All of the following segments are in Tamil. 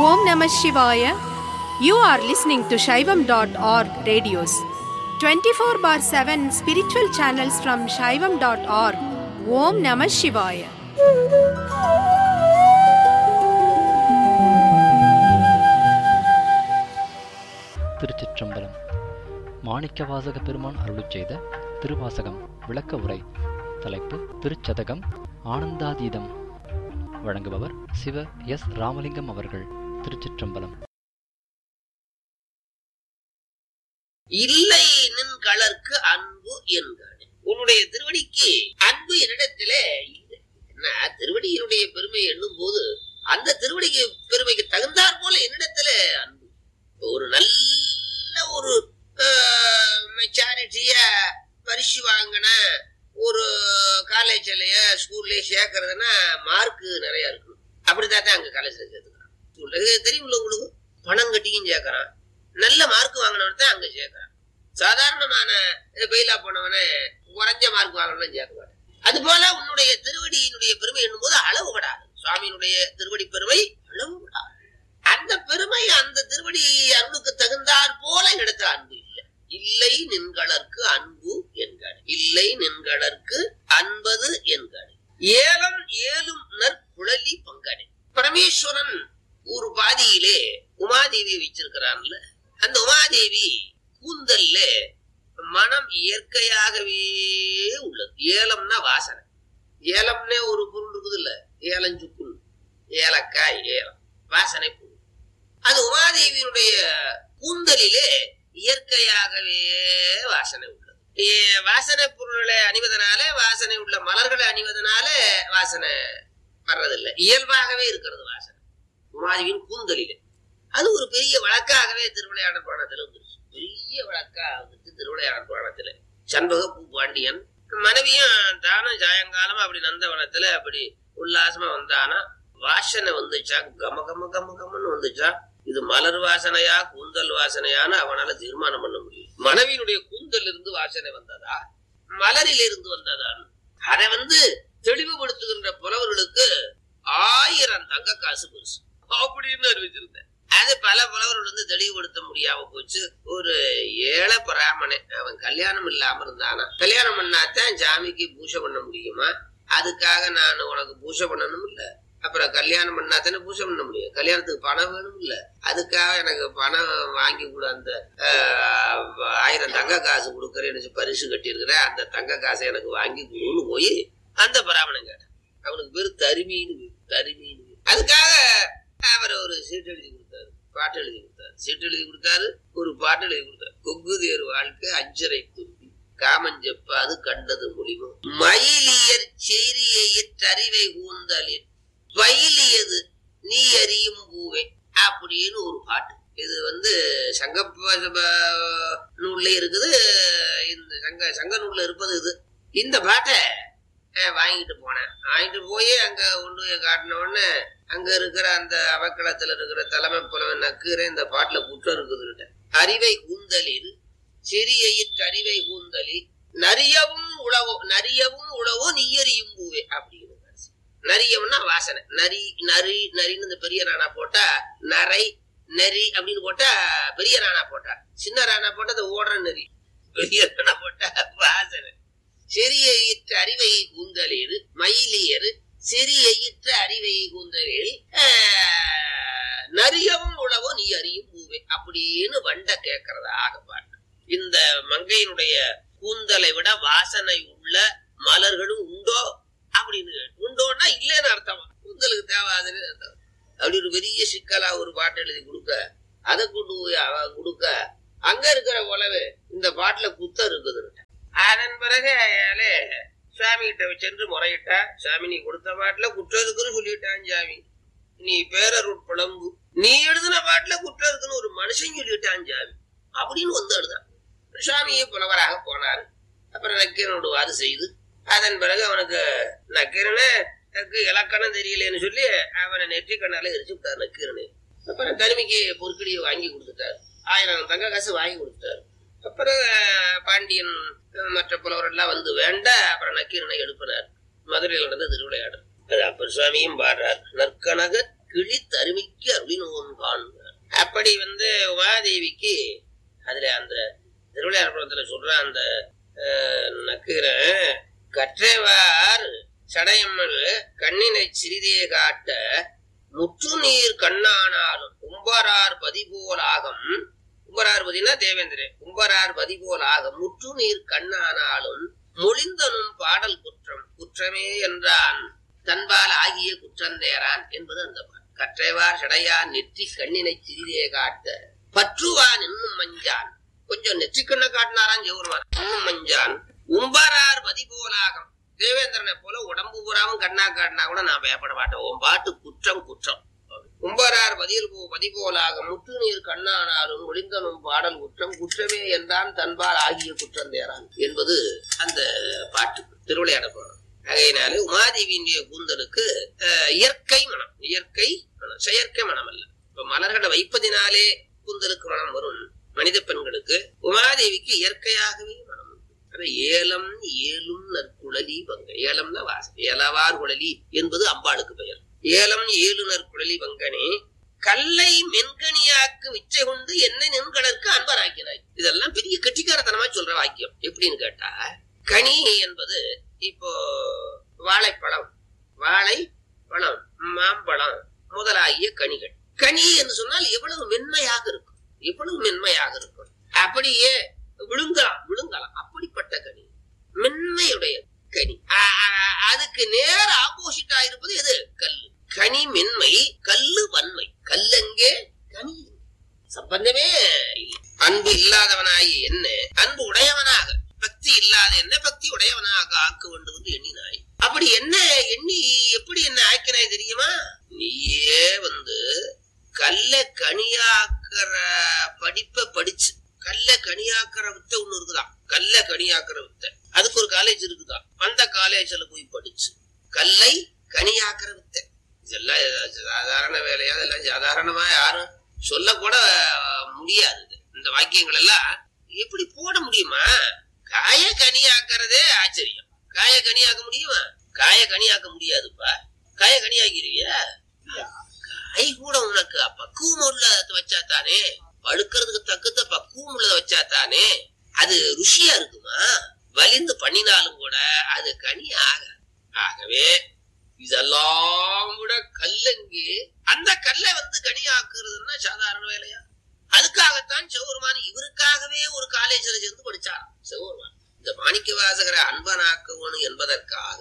Om Namah Shivaya. You are listening to Shaivam.org radios. 24 bar 7 spiritual channels from Shaivam.org. Om Namah Shivaya. திருச்சிற்றம்பலம் மாணிக்கவாசக பெருமான் அருளிச் செய்த திருவாசகம் விளக்க உரை தலைப்பு திருச்சதகம் ஆனந்தாதீதம் வழங்குபவர் சிவ எஸ் ராமலிங்கம் அவர்கள் திருச்சிற்றம்பலம் இல்லை நின் களர்க்கு அன்பு என்காடு உன்னுடைய திருவடிக்கு அன்பு என்னிடத்திலே இல்லை என்ன திருவடியினுடைய பெருமை எண்ணும் போது அந்த திருவடிக்கு பெருமைக்கு தகுந்தாற் போல என்னிடத்திலே அன்பு ஒரு நல்ல ஒரு மெச்சாரிட்டிய பரிசு வாங்கின ஒரு காலேஜ்லய ஸ்கூல்லயே சேர்க்கறதுன்னா மார்க் நிறைய இருக்கணும் அப்படிதான் தான் அங்க காலேஜ்ல சேர்த்துக்கிறான் ஸ்கூல்ல தெரியுமில்ல உங்களுக்கு பணம் கட்டியும் சேர்க்கறான் நல்ல மார்க் வாங்கினவன் தான் அங்க சேர்க்கறான் சாதாரணமான பெயிலா போனவனை குறைஞ்ச மார்க் வாங்கினவன் சேர்க்க மாட்டான் அது போல உன்னுடைய திருவடியினுடைய பெருமை என்னும் போது அளவு படாது சுவாமியினுடைய திருவடி பெருமை அளவு படாது அந்த பெருமை அந்த திருவடி அருளுக்கு தகுந்தாற் போல இடத்துல அன்பு இல்லை இல்லை நின்களற்கு அன்பு என்காடு இல்லை நின்களற்கு அன்பது என்காடு ஏலம் ஏலும் நற்குழலி பங்காடு பரமேஸ்வரன் ஒரு பாதியிலே உமாதேவி வச்சிருக்கிறான்ல அந்த உமாதேவி கூந்தல்ல மனம் இயற்கையாகவே உள்ளது ஏலம்னா வாசனை ஏலம்னே ஒரு பொருள் இருக்குது இல்ல ஏலஞ்சுக்குள் ஏலக்காய் ஏலம் வாசனை பொருள் அது உமாதேவியினுடைய கூந்தலிலே இயற்கையாகவே வாசனை உள்ளது ஏ- வாசனை பொருள்களை அணிவதனால வாசனை உள்ள மலர்களை அணிவதனால வாசனை வர்றதில்லை இயல்பாகவே இருக்கிறது வாசனை உமாதேவியின் கூந்தலிலே அது ஒரு பெரிய வழக்காகவே திருவிளையாடல் புராணத்துல வந்துருச்சு பெரிய வழக்கா வந்துட்டு திருவிளையாடல் புராணத்துல சண்பக பூ பாண்டியன் மனைவியும் தானும் சாயங்காலம் அப்படி நந்தவனத்துல அப்படி உல்லாசமா வந்தானா வாசனை வந்துச்சா கம கம கம கமன்னு வந்துச்சா இது மலர் வாசனையா கூந்தல் வாசனையான்னு அவனால தீர்மானம் பண்ண முடியும் மனைவியினுடைய கூந்தல் இருந்து வாசனை வந்ததா மலரில் இருந்து வந்ததான் அதை வந்து தெளிவுபடுத்துகின்ற புலவர்களுக்கு ஆயிரம் தங்க காசு பெருசு அப்படின்னு அறிவிச்சிருந்தேன் அது பல புலவர்கள் வந்து தெளிவுபடுத்த முடியாம போச்சு ஒரு ஏழை பிராமணன் அவன் கல்யாணம் இல்லாம இருந்தானா கல்யாணம் பண்ணாதான் சாமிக்கு பூஜை பண்ண முடியுமா அதுக்காக நான் உனக்கு பூஜை பண்ணணும் இல்ல அப்புறம் கல்யாணம் பண்ணாதானே பூஜை பண்ண முடியும் கல்யாணத்துக்கு பணம் வேணும் இல்ல அதுக்காக எனக்கு பணம் வாங்கி கூட அந்த ஆஹ், ஆயிரம் தங்க காசு கொடுக்கறேன்னு பரிசு கட்டியிருக்கிறேன் அந்த தங்க காசை எனக்கு வாங்கி கொடுன்னு போய் அந்த பிராமணன் கேட்டான் அவனுக்கு பேரு தருமின்னு பேரு, தருமின்னு பேரு. அதுக்காக அவர் ஒரு சீட்டு எழுதி கொடுத்தாரு பாட்டு எழுதி கொடுத்தாரு சீட்டு எழுதி கொடுத்தாரு ஒரு பாட்டு எழுதி கொடுத்தாரு கொங்குதேர் வாழ்க்கை அஞ்சரை தும்பி காமஞ்செப்பாது கண்டது முடிவு மயிலியர் செய்தியையிற் அறிவை கூந்தலில் வயலியது நீ அறியும் பூவே அப்படின்னு ஒரு பாட்டு இது வந்து சங்க நூல்ல இருக்குது இந்த சங்க சங்க நூல்ல இருப்பது இது இந்த பாட்டை அஹ், வாங்கிட்டு போனேன் வாங்கிட்டு போய் அங்க கொண்டு போய் காட்டின உடனே அங்க இருக்கிற அந்த அவக்களத்துல இருக்கிற தலைமை புலவன் நக்கீரை இந்த பாட்டுல குற்றம் இருக்குதுன்னுட்டு அறிவை கூந்தலில் சிறியிற் அறிவை கூந்தலி நரியவும் உழவோ நரியவும் உழவோ நீயறியும் பூவே அப்படின்னு நரியம்னா வாசனை நரி நரி நரின்னு இந்த பெரிய ராணா போட்டா நரை நெறி அப்படின்னு போட்டா பெரிய ராணா போட்டா சின்ன ராணா போட்டா அது ஓடுற நெறி பெரிய ராணா போட்டா வாசனை சிறியிற்ற அறிவை கூந்தலில் மயிலியர் சிறியிற்ற அறிவை கூந்தலில் ஆஹ், நரியவும் உழவோ நீ அறியும் பூவே அப்படின்னு வண்ட கேட்கறதாக பாட்டு இந்த மங்கையினுடைய கூந்தலை விட வாசனை உள்ள மலர்களும் உண்டோ அப்படின்னு கேட்டு- உண்டோன்னா இல்லைன்னு அர்த்தமா கூந்தலுக்கு தேவாதுன்னு அர்த்தம் அப்படி ஒரு பெரிய சிக்கலா ஒரு பாட்டு எழுதி கொடுக்க அதை கொண்டு போய் அவ கொடுக்க அங்க இருக்கிற உழவு இந்த பாட்டுல குத்தம் இருக்குதுன்னு அதன் பிறகு அயாலே சுவாமி கிட்ட சென்று முறையிட்டா சாமி நீ கொடுத்த பாட்டுல குற்றம் இருக்குன்னு சொல்லிட்டான் சாமி நீ பேரருட் புலம்பு நீ எழுதின பாட்டுல குற்றம் இருக்குன்னு ஒரு மனுஷன் சொல்லிட்டான் சாமி அப்படின்னு வந்து எழுதான் சுவாமியே புலவராக போனாரு அப்புறம் நக்கீரனோடு வாது செய்து அதன் பிறகு அவனுக்கு நக்கீரனை எனக்கு இலக்கணம் தெரியலன்னு சொல்லி அவனை நெற்றி கண்ணால எரிச்சு விட்டார் நக்கீரனை அப்புறம் தனிமைக்கு பொற்கடியை வாங்கி கொடுத்துட்டாரு ஆயிரம் தங்க காசு வாங்கி கொடுத்துட்டாரு அப்புறம் அஹ், பாண்டியன் அஹ், மற்ற புலவர் எல்லாம் வந்து வேண்ட அப்புறம் நக்கீரனை எழுப்பினார் மதுரையில் நடந்த திருவிளையாடல் அது அப்பர் சுவாமியும் பாடுறார் நற்கனக கிழி தருமிக்கு அருளினோன் அப்படி வந்து உமாதேவிக்கு அதுல அந்த திருவிளையாடப்புறத்துல சொல்ற அந்த அஹ், நக்குற கற்றவார் சடையம்மல் கண்ணினை சிறிதே காட்ட முற்று நீர் கண்ணானாலும் கும்பரார் பதிபோலாகம் கும்பரார் பதினா தேவேந்திரன் கும்பரார் பதிபோலாகம் முற்று நீர் கண்ணானாலும் மொழிந்தனும் பாடல் குற்றம் குற்றமே என்றான் தன்பால் ஆகிய குற்றந்தேரான் என்பது அந்த பாடல் கற்றைவார் சடையான் நெற்றி கண்ணினை சிறிதே காட்ட பற்றுவான் இன்னும் மஞ்சான் கொஞ்சம் நெற்றிக்கண்ண காட்டினாரான் ஜெவருவான் இன்னும் மஞ்சான் உம்பரார் பதிபோலாகம் தேவேந்திரனை போல உடம்பு பூராவும் கண்ணா காட்டினா கூட நான் பயப்பட மாட்டேன் உன் பாட்டு குற்றம் குற்றம் கும்பரார் பதில் போ பதிபோலாக முற்று நீர் கண்ணானாலும் ஒளிந்தனும் பாடல் குற்றம் குற்றமே என்றான் தன்பால் ஆகிய குற்றம் தேரான் என்பது அந்த பாட்டு திருவிளையாட போறோம் ஆகையினாலே உமாதேவியினுடைய கூந்தலுக்கு அஹ், இயற்கை மனம் இயற்கை மனம் செயற்கை மனம் அல்ல இப்ப மலர்களை வைப்பதினாலே கூந்தலுக்கு மனம் வரும் மனித பெண்களுக்கு உமாதேவிக்கு இயற்கையாகவே மனம் உண்டு. அது ஏலம் ஏலும் நற்குழலி பங்க ஏலம்னா வாசம் ஏலவார் குழலி என்பது அம்பாளுக்கு பெயர் ஏலம் ஏலு நற்குழலி பங்கனே கல்லை மென்கனியாக்கு விச்சை கொண்டு என்ன நெண்கடற்கு அன்பராக்கினாய் இதெல்லாம் பெரிய கெட்டிக்காரத்தனமா சொல்ற வாக்கியம் எப்படின்னு கேட்டா கனி என்பது இப்போ வாழைப்பழம் வாழை பழம் மாம்பழம் முதலாகிய கனிகள் கனி என்று சொன்னால் எவ்வளவு மென்மையாக இருக்கும் எவ்வளவு மென்மையாக இருக்கும் அப்படியே விழுங்கலாம் விழுங்கலாம் அப்படிப்பட்ட கனி மென்மையுடைய கனி ஆ- ஆ- அதுக்கு நேர ஆப்போசிட்டா இருப்பது எது கல்லு கனி மென்மை கல்லு வன்மை கல்லெங்கே கனி எங்கே? சம்பந்தமே இல்லை. அன்பு இல்லாதவனாய் என்ன அன்பு உடையவனாக பக்தி இல்லாத என்ன பக்தி உடையவனாக ஆக்க வேண்டும் என்று எண்ணினாய் அப்படி என்ன எண்ணி எப்படி என்ன ஆக்கினாய் தெரியுமா நீயே வந்து கல்ல கனியாக்குற படிப்பை படிச்சு கல்ல கனியாக்குற வித்தை ஒண்ணு இருக்குதாம் கல்ல கனியாக்குற வித்தை அதுக்கு ஒரு காலேஜ் இருக்குதாம் அந்த காலேஜ்ல போய் படிச்சு கல்லை கனியாக்குற வித்தை இதெல்லாம் சாதாரண வேலையா இதெல்லாம் சாதாரணமா யாரும் சொல்ல கூட முடியாது இது. இந்த வாக்கியங்கள் எல்லாம் எப்படி போட முடியுமா காய கனியாக்குறதே ஆச்சரியம் காய கனியாக்க முடியுமா காய கனியாக்க முடியாதுப்பா காய கனியாக்கிருவியா காய் கூட உனக்கு பக்குவம் உள்ளத வச்சா தானே பழுக்கிறதுக்கு தக்கத்த பக்குவம் உள்ளத வச்சா தானே அது ருசியா இருக்குமா வலிந்து பண்ணினாலும் கூட அது கனி ஆக ஆகவே இதெல்லாம் விட கல்லங்கு அந்த கல்லை வந்து கனி ஆக்குறதுன்னா சாதாரண வேலையா அதுக்காகத்தான் சிவபெருமான் இவருக்காகவே ஒரு காலேஜ்ல சேர்ந்து படிச்சார் சிவபெருமான் இந்த மாணிக்க வாசகரை அன்பனாக்கணும் என்பதற்காக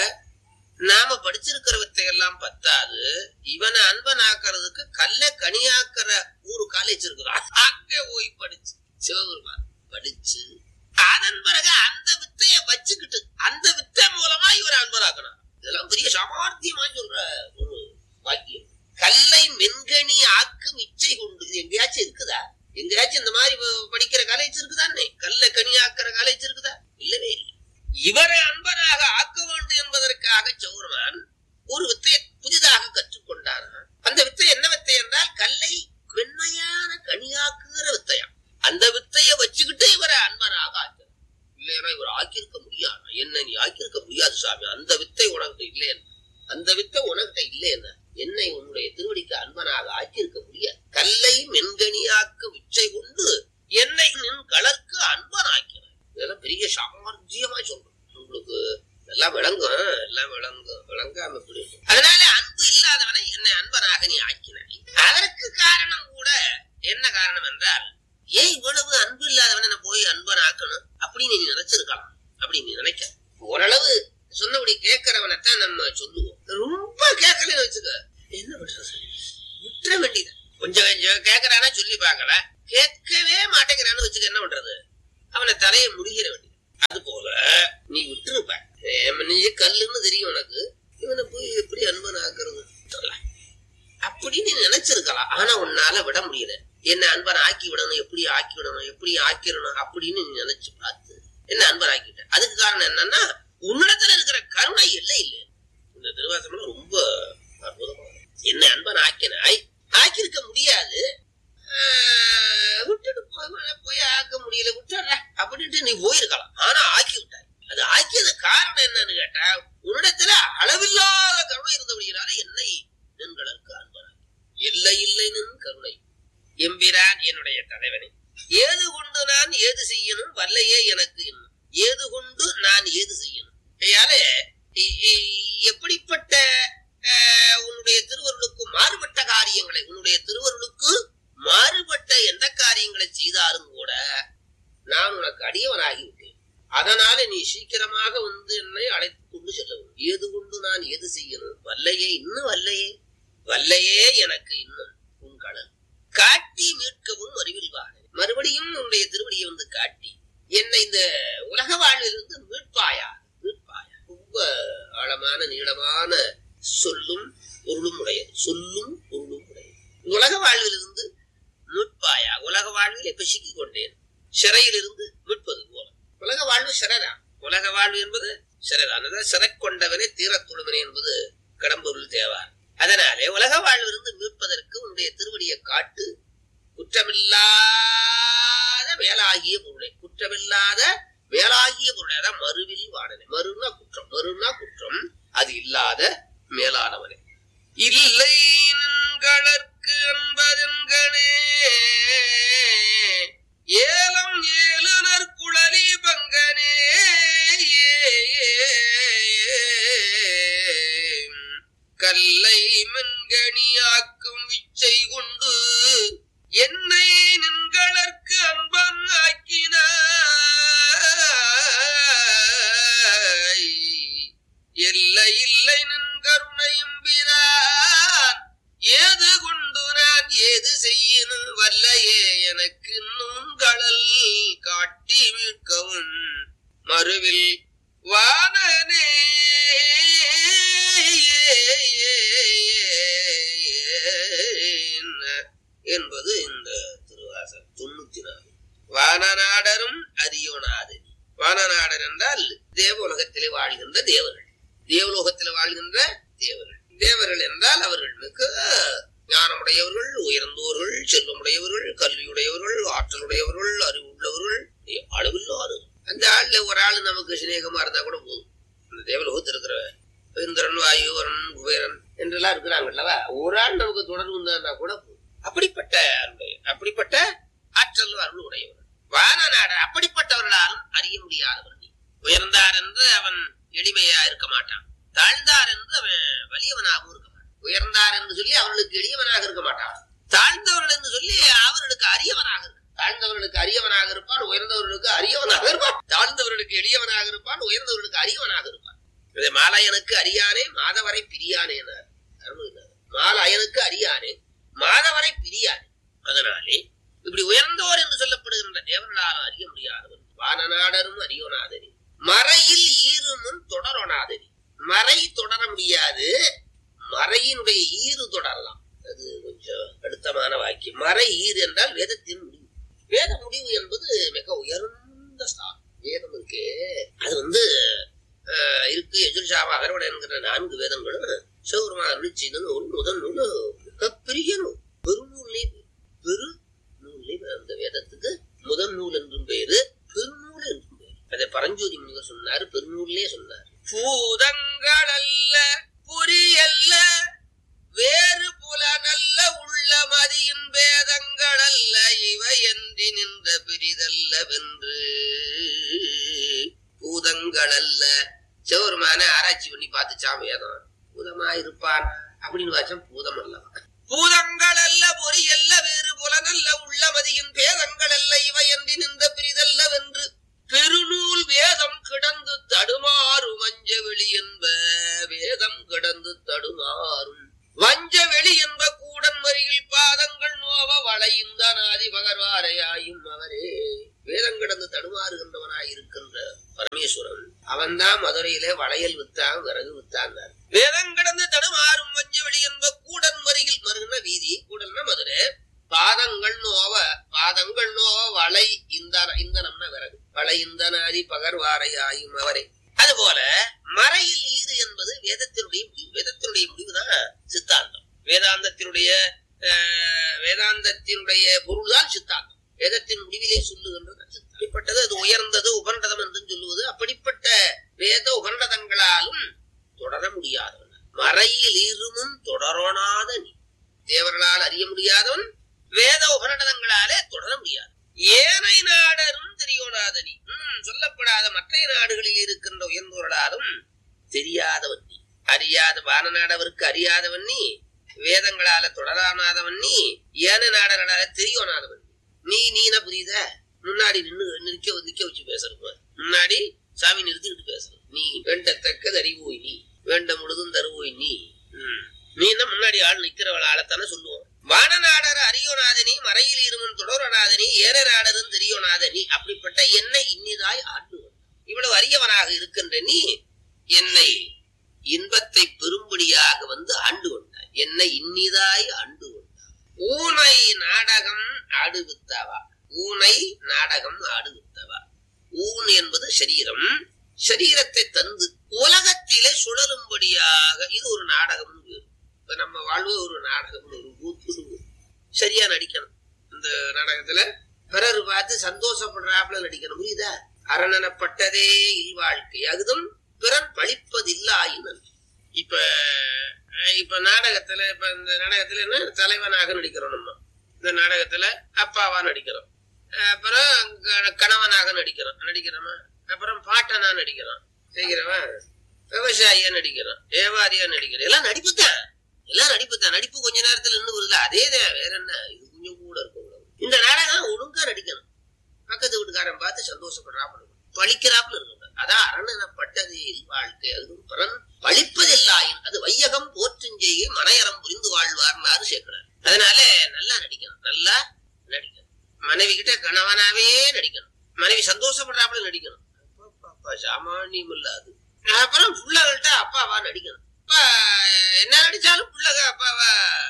நாம படிச்சிருக்கிற வித்தையெல்லாம் பத்தாது இவனை அன்பனாக்குறதுக்கு கல்ல கனியாக்குற ஒரு காலேஜ் இருக்குதான் அங்க போய் படிச்சு சிவபெருமான் படிச்சு அதன் பிறகு அந்த வித்தைய வச்சுக்கிட்டு அந்த வித்தை மூலமா இவர் அன்பனாக்கணும் இதெல்லாம் பெரிய சாமர்த்தியமா சொல்ற ஒரு வாக்கியம் கல்லை மென்கனி ஆக்கும் இச்சை கொண்டு இது எங்கேயாச்சும் இருக்குதா எங்கேயாச்சும் இந்த மாதிரி ப- படிக்கிற காலேஜ் இருக்குதானே கல்ல கனி ஆக்குற காலேஜ் இருக்குதா இல்லவே இல்லை இவரை அன்பராக ஆக்க வேண்டும் என்பதற்காக சௌரமான் ஒரு வித்தையை புதிதாக கற்றுக்கொண்டார் அந்த வித்தை என்ன வித்தை என்றால் கல்லை மென்மையான கனியாக்குகிற வித்தையா அந்த வித்தையை வச்சுக்கிட்டு இவரை அன்பராக ஆக்கிறார் இல்லையா இவர் ஆக்கியிருக்க முடியாது என்ன நீ ஆக்கியிருக்க முடியாது சாமி அந்த வித்தை உனக்கிட்ட இல்லையா அந்த வித்தை உனக்கிட்ட இல்லையா என்னை உன்னுடைய திருவடிக்கு அன்பனாக ஆக்கியிருக்க முடியாது கல்லை மென்கனியாக்கு விச்சை கொண்டு என்னை நின் கலர்க்கு அன்பன் ஆக்கிறார் இதெல்லாம் பெரிய சாமர்த்தியமா சொல்றேன் உங்களுக்கு எல்லாம் விளங்கும் எல்லாம் விளங்கும் விளங்காம எப்படி இருக்கும்? அதனால அன்பு இல்லாதவனை என்னை அன்பனாக நீ ஆக்கினாய் அதற்கு காரணம் கூட என்ன காரணம் என்றால் ஏன் இவ்வளவு அன்பு இல்லாதவனை நான் போய் அன்பன் ஆக்கணும் அப்படின்னு நீ நினைச்சிருக்கலாம் அப்படி நீ நினைக்க ஓரளவு சொன்னபடி கேட்கிறவனைத்தான் நம்ம சொல்லுவோம் ரொம்ப கேட்கலன்னு வச்சுக்க என்ன பண்றது விட்டுற வேண்டியது கொஞ்சம் கொஞ்சம் கேட்கறானா சொல்லி பார்க்கல கேட்கவே மாட்டேங்கிறான்னு வச்சுக்க என்ன பண்றது அவனை தலையை முடிகிற வேண்டியது அது போல நீ விட்டுருப்ப நீ கல்லுன்னு தெரியும் உனக்கு இவனை போய் எப்படி அன்பன் ஆக்குறது சொல்லலாம். அப்படி நீ நினைச்சிருக்கலாம் ஆனா உன்னால விட முடியல என்ன அன்பன் ஆக்கி விடணும் எப்படி ஆக்கி விடணும் எப்படி ஆக்கிடணும் அப்படின்னு நீ நினைச்சு பார்த்து என்ன அன்பன் ஆக்கிட்ட அதுக்கு காரணம் என்னன்னா உன்னிடத்துல இருக்கிற கருணை இல்லை இல்லை இந்த திருவாசகம் ரொம்ப அற்புதமா என்ன அன்பன் ஆக்கினாய் ஆக்கியிருக்க முடியாது ஆஹ், விட்டுட்டு போய் போய் ஆக்க முடியல விட்டுற அப்படின்ட்டு நீ போயிருக்கலாம் ஆனா ஆக்கி விட்டாய் அது ஆக்கியது காரணம் என்னன்னு கேட்டா உன்னிடத்துல அளவில்லாத கருணை இருந்தபடியால என்னை நின்களுக்கு அன்பனாய் இல்லை இல்லை நின் கருணை எம்பிரான் என்னுடைய தலைவனே ஏது கொண்டு நான் ஏது செய்யணும் வல்லையே எனக்கு இன்னும் ஏது கொண்டு நான் ஏது செய்யணும் ஐயாலே இ- இ- எப்படிப்பட்ட அஹ், உன்னுடைய திருவருளுக்கு மாறுபட்ட காரியங்களை உன்னுடைய திருவருளுக்கு மாறுபட்ட எந்த காரியங்களை செய்தாலும் கூட நான் உனக்கு அடியவனாகி விட்டேன் அதனால நீ சீக்கிரமாக வந்து என்னை அழைத்து கொண்டு செல்ல வேண்டும் ஏது கொண்டு நான் எது செய்யணும் வல்லையே இன்னும் வல்லையே வல்லையே எனக்கு இன்னும் உன் கடல் காட்டி மீட்கவும் அறிவில் வாழ மறுபடியும் உன்னுடைய திருவடியை வந்து காட்டி என்னை இந்த உலக வாழ்விலிருந்து மீட்பாயா மீட்பாயா ரொம்ப ஆழமான நீளமான சொல்லும் பொருளும் உடையது சொல்லும் பொருளும் உடையது உலக வாழ்விலிருந்து மீட்பாயா உலக வாழ்விலே பிசுக்கிக் கொண்டேன் சிறையிலிருந்து மீட்பது போல உலக வாழ்வு சிறைதான் உலக வாழ்வு என்பது சிறைதான் அதான் சிறை கொண்டவனே தீரத் தொழுவனே என்பது கடம்பொருள் தேவார் அதனாலே உலக வாழ்விலிருந்து மீட்பதற்கு உன்னுடைய திருவடியை காட்டு குற்றமில்லாத மேலாகிய பொருளை குற்றமில்லாத மேலாகிய பொருளை அதான் மறுவில் வாடனை மறுனா குற்றம் மறுனா குற்றம் அது இல்லாத மேலானவனே இல்லை நின்களற்கு அன்பதென்கணே ஏலம் ஏழுனர் குழலி பங்கனே கல்லை மண்கணியாக்கும் விச்சை கொண்டு என்னை நின்களற்கு அன்பன் ஆக்கினாய் இல்லை இல்லை நின் கருணையும் பிரான் ஏது கொண்டு நான் ஏது செய்யணும் வல்லையே எனக்கு நுண்கடல் காட்டி மீட்கவும் மறுவில் வானனே என்பது இந்த திருவாசகம் தொண்ணூத்தி நாலு வானநாடரும் அரியோனாதனி வானநாடர் என்றால் தேவலோகத்திலே வாழ்கின்ற தேவர்கள் தேவலோகத்திலே வாழ்கின்ற தேவர்கள் தேவர்கள் என்றால் அவர்கள் மிக ஞானமுடையவர்கள் உயர்ந்தோர்கள் செல்வமுடையவர்கள் கல்வியுடையவர்கள் ஆற்றலுடையவர்கள் அறிவுள்ளவர்கள் அளவில்லாது அந்த ஆள்ல ஒரு ஆள் நமக்கு சிநேகமா இருந்தா கூட போதும் இந்த தேவலோகத்தில் இருக்கிற இந்திரன் வாயு வரன் குபேரன் என்றெல்லாம் இருக்கிறாங்கல்லவா ஒரு ஆள் நமக்கு தொடர்பு இருந்தா கூட போதும் அப்படிப்பட்ட அருளுடைய அப்படிப்பட்ட ஆற்றல் அருள் உடையவர்கள் வானநாடர் அப்படிப்பட்டவர்களாலும் அறிய முடியாதவர் நீ உயர்ந்தார் என்று அவன் எளிமையா இருக்க மாட்டான் தாழ்ந்தார் என்று அவன் வலியவனாகவும் இருக்க மாட்டான் உயர்ந்தார் என்று சொல்லி அவர்களுக்கு எளியவனாக இருக்க மாட்டான் தாழ்ந்தவர்கள் என்று சொல்லி அவர்களுக்கு அரியவனாக இருக்க தாழ்ந்தவர்களுக்கு அரியவனாக இருப்பான் உயர்ந்தவர்களுக்கு அரியவனாக இருப்பான் தாழ்ந்தவர்களுக்கு எளியவனாக இருப்பான் உயர்ந்தவர்களுக்கு அரியவனாக இருப்பான் இதை மாலாயனுக்கு அறியானே மாதவரை பிரியானே மாலாயனுக்கு அறியானே மாதவரை பிரியானே அதனாலே இப்படி உயர்ந்தோர் என்று சொல்லப்படுகின்ற தேவர்களால் அறிய முடியாதவன் வானநாடரும் அறியோனாதனி மறையில் ஈருமுன் தொடரொணாதனி மறை தொடர முடியாது மறையினுடைய ஈறு தொடரலாம் அது கொஞ்சம் அழுத்தமான வாக்கியம் மறை ஈறு என்றால் வேதத்தின் முடிவு வேத முடிவு என்பது மிக உயர்ந்த ஸ்தானம் வேதம் இருக்கே அது வந்து ஆஹ், இருக்கு எஜுர்ஷாவா அகரவட என்கிற நான்கு வேதங்களும் சிவபெருமா அருள் செய்த நூல் முதல் நூல் மிகப்பெரிய நூல் பெருநூல்லே பெரு நூல்லே அந்த வேதத்துக்கு முதல் நூல் என்றும் பெயரு பெருநூல் என்றும் பெயர் அதை பரஞ்சோதி முனிவர் சொன்னார் பெருநூல்லே சொன்னார் பூதங்கள் அல்ல புரியல்ல வேறு புலனல்ல உள்ள மதியின் பேதங்கள் அல்ல இவை என்று நின்ற பிரிதல்ல வென்று பூதங்கள் அல்ல சிவருமான ஆராய்ச்சி பண்ணி பார்த்துச்சான் வேதம் பூதமா இருப்பான் அப்படின்னு வாச்சம் பூதம் அல்லவா பூதங்கள் அல்ல பொறியல்ல வேறு புலனல்ல உள்ள மதியின் பேதங்கள் அல்ல இவை என்று நின்ற பிரிதல்ல வென்று பெருநூல் வேதம் கிடந்து தடுமாறும் வஞ்ச வெளி என்ப வேதம் கிடந்து தடுமாறும் வஞ்ச வெளி என்ப கூடன் மறியில் பாதங்கள் நோவ வளையுந்த நாதி பகர்வாரையாயும் அவரே வேதம் கிடந்து தடுமாறுகின்றவனாய் இருக்கின்ற பரமேஸ்வரன் அவன்தான் மதுரையிலே வளையல் வித்தான் விறகு வித்தான் வேதம் கிடந்து தடுமாறும் வஞ்ச வெளி என்ப கூடன் மறியில் மருகின வீதி கூடல்னா மதுரை பாதங்கள் நோவ பாதங்கள் நோவ வளை இந்த இந்த நம்ம விறகு வளை இந்த நாதி பகர்வாரையாயும் அவரே அதுபோல மறையில் ஈது என்பது வேதத்தினுடைய முடிவு வேதத்தினுடைய முடிவுதான் சித்தாந்தம் வேதாந்தத்தினுடைய அஹ், வேதாந்தத்தினுடைய பொருள்தான் சித்தாந்தம் வேதத்தின் முடிவிலே சொல்லுகின்றது சித்தாந்தம். அப்படிப்பட்டது அது உயர்ந்தது உபண்டதம் என்று சொல்லுவது அப்படிப்பட்ட வேத உபண்டதங்களாலும் தொடர முடியாதவன் மறையில் இருமும் தொடராத நீ தேவர்களால் அறிய முடியாதவன் வேத உபன நடனங்களாலே தொடர முடியாது ஏனை நாடரும் தெரியோனாதனி ம், சொல்லப்படாத மற்ற நாடுகளில் இருக்கின்ற உயர்ந்தோர்களாலும் தெரியாதவன் நீ அறியாத வான நாடவருக்கு அறியாதவன் நீ வேதங்களால தொடரானாதவன் நீ ஏன நாடர்களால தெரியோனாதவன் நீ நீன புரியுத முன்னாடி நின்னு நிற்க நிக்க வச்சு பேசணும் முன்னாடி சாமி நிறுத்திக்கிட்டு பேசணும் நீ வேண்டத்தக்கது அறிவோய் நீ வேண்ட முழுதும் தருவோய் நீ ம். நீ என்ன முன்னாடி ஆள் நிக்கிறவள் ஆளத்தானே சொல்லுவோம் வானநாடர் அறியோநாதனி மறையில் இருமன் தொடரநாதனி ஏற நாடரும் தெரியோநாதனி அப்படிப்பட்ட என்னை இன்னிதாய் ஆண்டுவன் இவ்வளவு அரியவனாக இருக்கின்ற நீ என்னை இன்பத்தை பெரும்படியாக வந்து ஆண்டு கொண்டாய் என்னை இன்னிதாய் ஆண்டு கொண்டாய் ஊனை நாடகம் ஆடுவித்தவா ஊனை நாடகம் ஆடுவித்தவா ஊன் என்பது சரீரம் சரீரத்தை தந்து உலகத்திலே சுழலும்படியாக இது ஒரு நாடகம் இப்ப நம்ம வாழ்வு ஒரு நாடகம் ஒரு கூத்து சரியா நடிக்கணும் இந்த நாடகத்துல பிறர் பார்த்து சந்தோஷப்படுறாப்புல நடிக்கணும் புரியுதா அரணனப்பட்டதே இல்வாழ்க்கை அகுதும் பிறன் பழிப்பதில்லாயினன் இப்ப அஹ், இப்ப நாடகத்துல இப்ப இந்த நாடகத்துல என்ன தலைவனாக நடிக்கிறோம் நம்ம இந்த நாடகத்துல அப்பாவா நடிக்கிறோம் அஹ், அப்புறம் க- கணவனாக நடிக்கிறோம் நடிக்கிறோமா அப்புறம் பாட்டனா நடிக்கிறோம் செய்கிறவன் விவசாயியா நடிக்கிறான் வியாபாரியா நடிக்கிறான் எல்லாம் நடிப்பு தான் எல்லாம் நடிப்பு தான் நடிப்பு கொஞ்ச நேரத்துல இன்னும் வருது அதே தான் வேற என்ன இது கொஞ்சம் கூட இருக்கும் இந்த நாடகம் ஒழுங்கா நடிக்கணும் பக்கத்து வீட்டுக்காரன் பார்த்து சந்தோஷப்படுறாப்புல இருக்கணும். பழிக்கிறாப்புல இருக்கணும் அதான் அரணனப்பட்டது வாழ்க்கை அது பலன் பழிப்பதில்லாயின் அது வையகம் போற்றும் செய்ய மனையறம் புரிந்து வாழ்வார்னாரு சேர்க்கிறார் அதனால நல்லா நடிக்கணும் நல்லா நடிக்கணும் மனைவி கிட்ட கணவனாவே நடிக்கணும் மனைவி சந்தோஷப்படுறாப்புல நடிக்கணும் அப்பா, சாமானியம் இல்லாது அப்புறம் பிள்ளைகள்கிட்ட அப்பாவா நடிக்கணும் அப்பா, என்ன நடிச்சாலும் பிள்ளைக அப்பாவா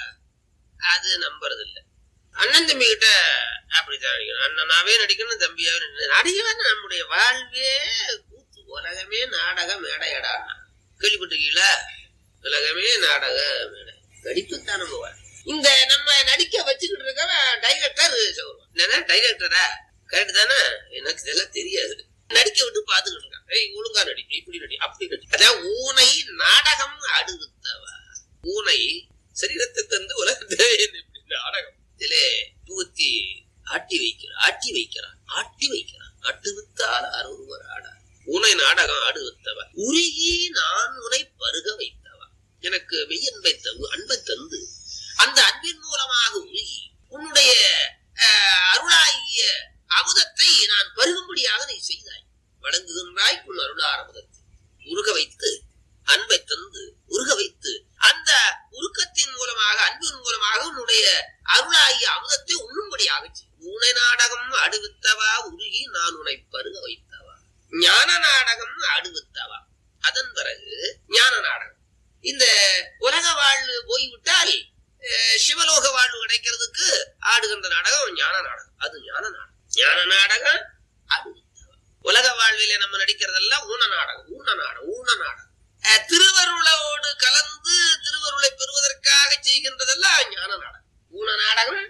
அது நம்புறது இல்ல அண்ணன் தம்பி கிட்ட அப்படித்தான் நடிக்கணும் அண்ணனாவே நடிக்கணும் தம்பியாவே நடிக்கணும் நடிகவே நம்முடைய வாழ்வே கூத்து உலகமே நாடக மேடையடா கேள்விப்பட்டிருக்கீங்களா உலகமே நாடக மேடை நடிப்புத்தான் நம்ம வாழ் இந்த நம்ம நடிக்க வச்சுக்கிட்டு இருக்கவன் டைரக்டர் என்னன்னா டைரக்டரா கரெக்ட் தானே எனக்கு இதெல்லாம் தெரியாது நடிக்க விட்டு பாத்துக்கிட்டு இருக்கான் ஏய் ஒழுங்கா நடி இப்படி நடி அப்படி நடி அதான் ஊனை நாடகம் ஆடுவித்தவா ஊனை சரீரத்தை தந்து உலகத்தை இப்படி நாடகம் இதிலே புகுத்தி ஆட்டி வைக்கிறான் ஆட்டி வைக்கிறான் ஆட்டி வைக்கிறான் ஆட்டுவித்தால் அருவர் ஆடார் உனை நாடகம் ஆடுவித்தவா உருகி நான் உனை பருக வைத்தவா எனக்கு மெய்யன்பை தவு அன்பை தந்து அந்த அன்பின் மூலமாக உருகி உன்னுடைய அஹ், அருளாகிய அமுதத்தை நான் பருகும்படியாக நீ செய்தாய் வழங்குகின்றாய் உன் அருளார் அமுதத்தை உருக வைத்து அன்பை தந்து உருக வைத்து அந்த உருக்கத்தின் மூலமாக அன்பின் மூலமாக உன்னுடைய அருளாகிய அமுதத்தை உண்ணும்படியாக செய். உனை நாடகம் அடுவித்தவா உருகி நான் உன்னை பருக வைத்தவா ஞான நாடகம் அடுவித்தவா அதன் பிறகு ஞான நாடகம் இந்த உலக வாழ்வு போய்விட்டால் அஹ், சிவலோக வாழ்வு கிடைக்கிறதுக்கு ஆடுகின்ற நாடகம் ஞான நாடகம் அது ஞான நாடகம் ஞான நாடகம் அடுவித்தவா உலக வாழ்விலே நம்ம நடிக்கிறதெல்லாம் ஊன நாடகம் ஊன நாடகம் ஊன நாடகம் அஹ், திருவருளோடு கலந்து திருவருளை பெறுவதற்காக செய்கின்றதெல்லாம் ஞான நாடகம் ஊன நாடகம்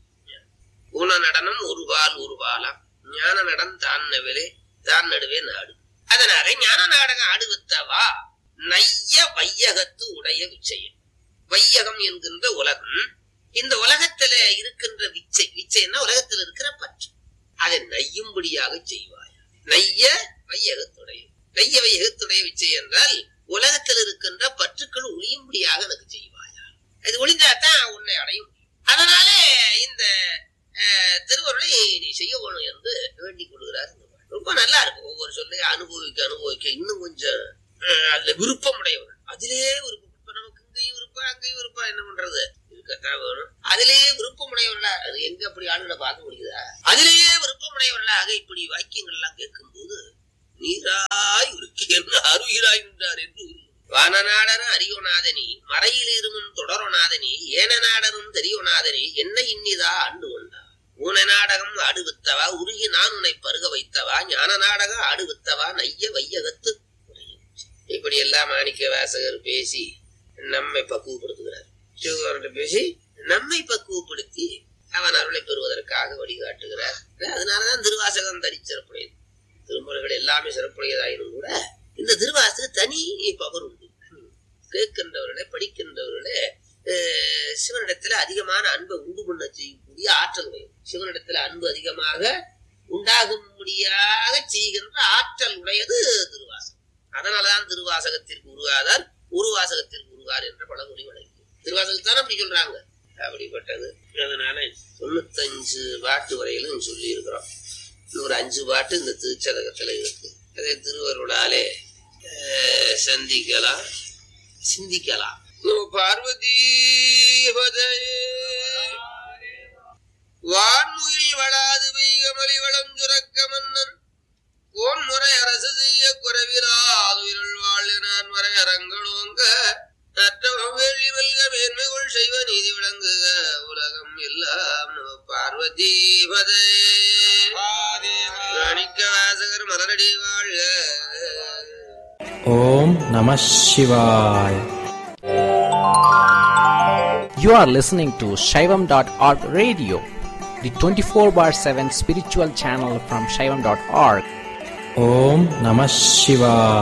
ஊன நடனம் ஒரு பால் ஒரு பாலாம் ஞான நடன் தான் நவிலே தான் நடுவே நாடு அதனால ஞான நாடகம் ஆடுவித்தவா நைய வையகத்து உடைய விச்சயம் வையகம் என்கின்ற உலகம் இந்த உலகத்துல இருக்கின்ற விச்சை விச்சைன்னா உலகத்தில் இருக்கிற பற்று அதை நையும்படியாக செய்வாயா நைய வையகத்துடைய நைய வையகத்துடைய விச்சை என்றால் உலகத்தில் இருக்கின்ற பற்றுக்கள் ஒளியும்படியாக எனக்கு செய்வாயா இது ஒளிந்தாதான் உன்னை அடையும் அதனால இந்த அஹ், திருவருளை நீ செய்ய வேணும் என்று வேண்டிக் கொள்கிறார் இந்த பாடல். ரொம்ப நல்லா இருக்கும் ஒவ்வொரு சொல்லையும் அனுபவிக்க அனுபவிக்க இன்னும் கொஞ்சம் அஹ், அதுல விருப்பம் உடையவர்கள் அதிலே விருப்பம் இப்ப நமக்கு இங்கேயும் விருப்பம் அங்கேயும் விருப்பம் என்ன பண்றது இருக்கத்தான் வேணும் அதிலேயே விருப்பம் உடையவர்களா அது எங்க அப்படி ஆளுநரை பார்க்க முடியுதா அதிலேயே விருப்பம் உடையவர்களாக இப்படி வாக்கியங்கள் எல்லாம் கேட்கும் போது நீராய் இருக்கேன் அருகிறாய் நின்றார் என்று உருகும். வானநாடனும் அறியோநாதனி மறையில் இருமுன் தொடரநாதனி ஏன நாடனும் தெரியோநாதனி என்ன இன்னிதா ஆண்டு கொண்டா ஊன நாடகம் ஆடுவித்தவா உருகி நான் உன்னை பருக வைத்தவா ஞான நாடகம் ஆடுவித்தவா நைய வையகத்து உடைய. இப்படி எல்லாம் மாணிக்க வாசகர் பேசி நம்மை பக்குவப்படுத்துகிறார் சிவகாரன் பேசி நம்மை பக்குவப்படுத்தி அவன் அருளை பெறுவதற்காக வழிகாட்டுகிறார் அதனாலதான் திருவாசகம் தனி சிறப்புடையது திருமுறைகள் எல்லாமே சிறப்புடையதாயினும் கூட இந்த திருவாசக தனி பவர் உண்டு கேட்கின்றவர்களே படிக்கின்றவர்களே அஹ், சிவனிடத்துல அதிகமான அன்பை உண்டு பண்ண செய்யக்கூடிய ஆற்றல் உடையது சிவனிடத்துல அன்பு அதிகமாக உண்டாகும்படியாக செய்கின்ற ஆற்றல் உடையது திருவாசகம் அதனாலதான் திருவாசகத்திற்கு உருவாதார் உருவாசகத்திற்கு உருவார் என்ற பழமொழி வழங்கி திருவாசகத்தானே அப்படி சொல்றாங்க அப்படிப்பட்டது அதனால தொண்ணூத்தஞ்சு பாட்டு வரையிலும் சொல்லி இருக்கிறோம் ஒரு அஞ்சு பாட்டு இந்த திருச்சதகத்துல இருக்கு அதை திருவருளாலே அஹ், சந்திக்கலாம் சிந்திக்கலாம் நம பார்வதி வான்முகில் வளாது பெய்கமலி வளம் சுரக்க மன்னன் கோன் முறை அரசு செய்ய குறைவிலாதுயிரள் வாழ் நான் வரை அரங்களோங்க நற்றவம் வேள்வி வெல்க மேன்மைகள் செய்வ நீதி விளங்குக உலகம் எல்லாம் நம பார்வதி பதே மாணிக்க வாசகர் மலரடி வாழ்க ஓம் நம சிவாய் You are listening to Shaivam.org radio, the 24 bar 7 spiritual channel from Shaivam.org. Om Namah Shivaya.